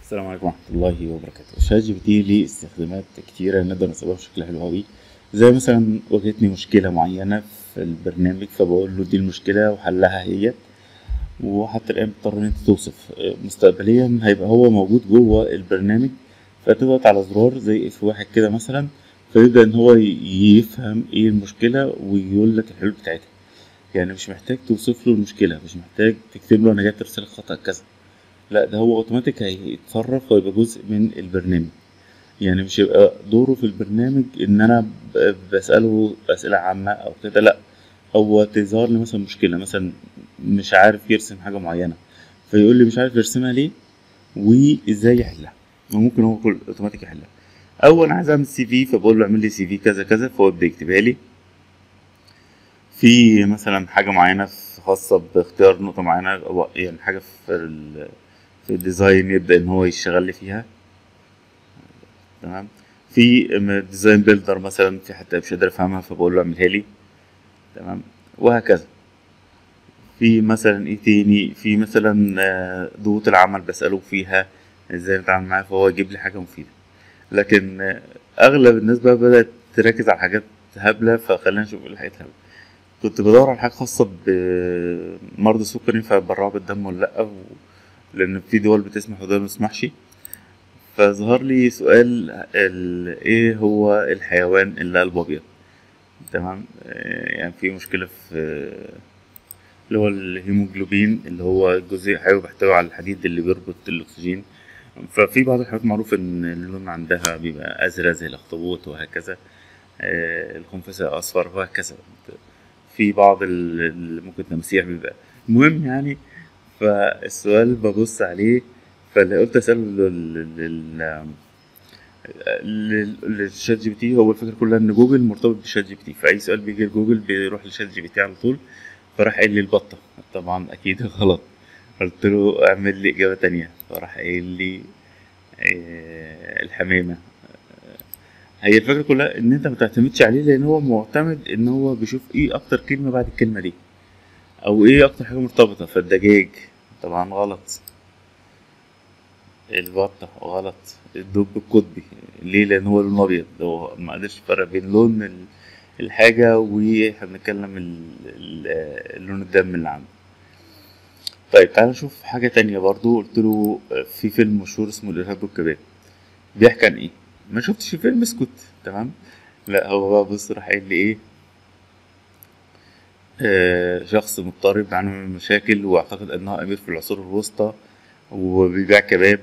السلام عليكم ورحمة الله وبركاته شات جي بي تي ليه استخدامات كتيرة نقدر نستخدمها بشكل حلو أوي زي مثلا واجهتني مشكلة معينة في البرنامج فبقول له دي المشكلة وحلها هي وحتى الآن بتضطر إن أنت توصف مستقبليا هيبقى هو موجود جوه البرنامج فتضغط على زرار زي اف واحد كده مثلا فيبدأ إن هو يفهم ايه المشكلة ويقول لك الحلول بتاعتها يعني مش محتاج توصف له المشكلة مش محتاج تكتب له أنا جايب رسالة خطأ كذا لا ده هو اوتوماتيك هيتصرف ويبقى جزء من البرنامج يعني مش هيبقى دوره في البرنامج ان انا بسأله اسئلة عامة او كده لا هو تظهر لي مثلا مشكلة مثلا مش عارف يرسم حاجة معينة فيقول لي مش عارف يرسمها ليه وازاي يحلها وممكن هو كل اوتوماتيك يحلها او انا عايز اعمل سي في فبقول له اعمل لي سي في كذا كذا فهو بيكتبها لي في مثلا حاجة معينة خاصة باختيار نقطة معينة أو يعني حاجة في ال في الديزاين يبدأ إن هو يشتغل لي فيها تمام في ديزاين بيلدر مثلا في حتة مش قادر أفهمها فبقول له اعملها لي تمام وهكذا في مثلا ايه تاني في مثلا ضغوط العمل بسأله فيها ازاي نتعامل معاها فهو يجيب لي حاجة مفيدة لكن أغلب الناس بقى بدأت تركز على حاجات هبلة فخلينا نشوف ايه الحاجات الهبلة كنت بدور على حاجة خاصة بمرضى السكر ينفع يبرعوا بالدم ولا لأ و... لأن في دول بتسمح ودول متسمحش فظهر لي سؤال ال... ايه هو الحيوان اللي قلبه أبيض تمام يعني في مشكلة في اللي هو الهيموجلوبين اللي هو الجزيء حيوي بيحتوي على الحديد اللي بيربط الأكسجين ففي بعض الحيوانات معروف إن اللون عندها بيبقى أزرق زي الأخطبوط وهكذا الخنفسة أصفر وهكذا في بعض اللي ممكن تمسيح بيبقى المهم يعني فالسؤال ببص عليه فاللي قلت اساله لل للشات جي بي تي هو الفكره كلها ان جوجل مرتبط بشات جي بي تي فاي سؤال بيجي لجوجل بيروح لشات جي بي تي على طول فراح قايل لي البطه طبعا اكيد غلط قلت له اعمل لي اجابه تانية فراح قايل لي الحمامه هي الفكره كلها ان انت ما تعتمدش عليه لان هو معتمد ان هو بيشوف ايه اكتر كلمه بعد الكلمه دي او ايه اكتر حاجه مرتبطه فالدجاج طبعا غلط البطه غلط الدب القطبي ليه لان هو لون ابيض هو ما قدرش يفرق بين لون الحاجه واحنا بنتكلم اللون الدم اللي عنده طيب تعال نشوف حاجه تانية برضو قلت له في فيلم مشهور اسمه الارهاب والكباب بيحكي عن ايه ما شفتش الفيلم اسكت تمام لا هو بقى بص راح قايل لي ايه آه شخص مضطرب عنه من مشاكل واعتقد انه امير في العصور الوسطى وبيبيع كباب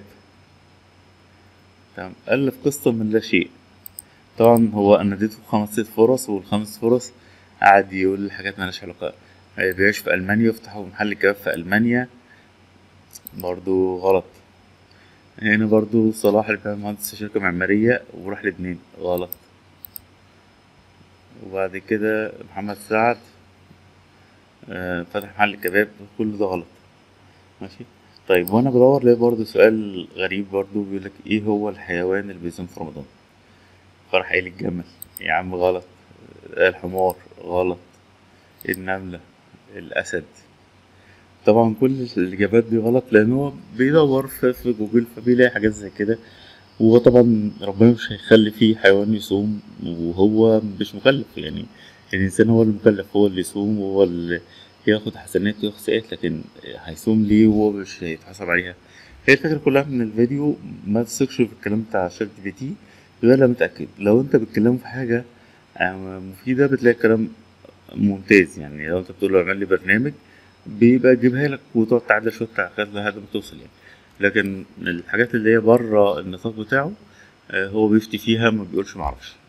تمام الف قصة من لا شيء طبعا هو انا اديته خمس ست فرص والخمس فرص قعد يقول حاجات مالهاش علاقة بيعيش في المانيا وفتحوا محل كباب في المانيا برضو غلط هنا برضو صلاح اللي كان مهندس شركة معمارية وراح لبنان غلط وبعد كده محمد سعد فتح محل كباب كل ده غلط ماشي طيب وانا بدور لقيت برضو سؤال غريب برضو بيقولك ايه هو الحيوان اللي بيصوم في رمضان فراح قايل الجمل يا عم غلط الحمار غلط النملة الأسد طبعا كل الإجابات دي غلط لأن هو بيدور في, في جوجل فبيلاقي حاجات زي كده وهو طبعا ربنا مش هيخلي فيه حيوان يصوم وهو مش مكلف يعني الإنسان هو المكلف هو اللي يصوم وهو اللي ياخد حسنات وياخد سيئات لكن هيصوم ليه وهو مش هيتحاسب عليها هي الفكرة كلها من الفيديو ما تثقش في الكلام بتاع شات جي بي تي غير لما متأكد لو انت بتكلمه في حاجة مفيدة بتلاقي الكلام ممتاز يعني لو انت بتقول له اعمل لي برنامج بيبقى يجيبها لك وتقعد تعدل شويه تعديلات لحد ما توصل يعني لكن الحاجات اللي هي بره النطاق بتاعه هو بيفتي فيها ما بيقولش معرفش